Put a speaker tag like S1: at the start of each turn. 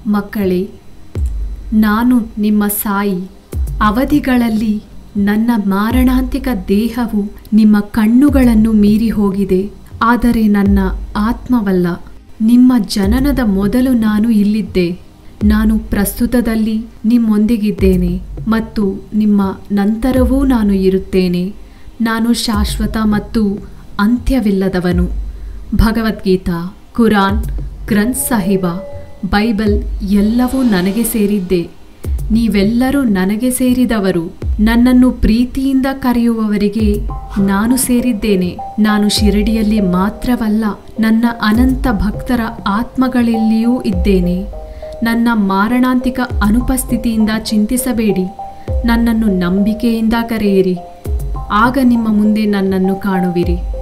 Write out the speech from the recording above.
S1: ಮಕ್ಕಳೇ ನಾನು ನಿಮ್ಮ ಸಾಯಿ ಅವಧಿಗಳಲ್ಲಿ ನನ್ನ ಮಾರಣಾಂತಿಕ ದೇಹವು ನಿಮ್ಮ ಕಣ್ಣುಗಳನ್ನು ಮೀರಿ ಹೋಗಿದೆ ಆದರೆ ನನ್ನ ಆತ್ಮವಲ್ಲ ನಿಮ್ಮ ಜನನದ ಮೊದಲು ನಾನು ಇಲ್ಲಿದ್ದೆ ನಾನು ಪ್ರಸ್ತುತದಲ್ಲಿ ನಿಮ್ಮೊಂದಿಗಿದ್ದೇನೆ ಮತ್ತು ನಿಮ್ಮ ನಂತರವೂ ನಾನು ಇರುತ್ತೇನೆ ನಾನು ಶಾಶ್ವತ ಮತ್ತು ಅಂತ್ಯವಿಲ್ಲದವನು ಭಗವದ್ಗೀತಾ ಕುರಾನ್ ಗ್ರಂಥ್ ಸಾಹಿಬ ಬೈಬಲ್ ಎಲ್ಲವೂ ನನಗೆ ಸೇರಿದ್ದೆ ನೀವೆಲ್ಲರೂ ನನಗೆ ಸೇರಿದವರು ನನ್ನನ್ನು ಪ್ರೀತಿಯಿಂದ ಕರೆಯುವವರಿಗೆ ನಾನು ಸೇರಿದ್ದೇನೆ ನಾನು ಶಿರಡಿಯಲ್ಲಿ ಮಾತ್ರವಲ್ಲ ನನ್ನ ಅನಂತ ಭಕ್ತರ ಆತ್ಮಗಳಲ್ಲಿಯೂ ಇದ್ದೇನೆ ನನ್ನ ಮಾರಣಾಂತಿಕ ಅನುಪಸ್ಥಿತಿಯಿಂದ ಚಿಂತಿಸಬೇಡಿ ನನ್ನನ್ನು ನಂಬಿಕೆಯಿಂದ ಕರೆಯಿರಿ ಆಗ ನಿಮ್ಮ ಮುಂದೆ ನನ್ನನ್ನು ಕಾಣುವಿರಿ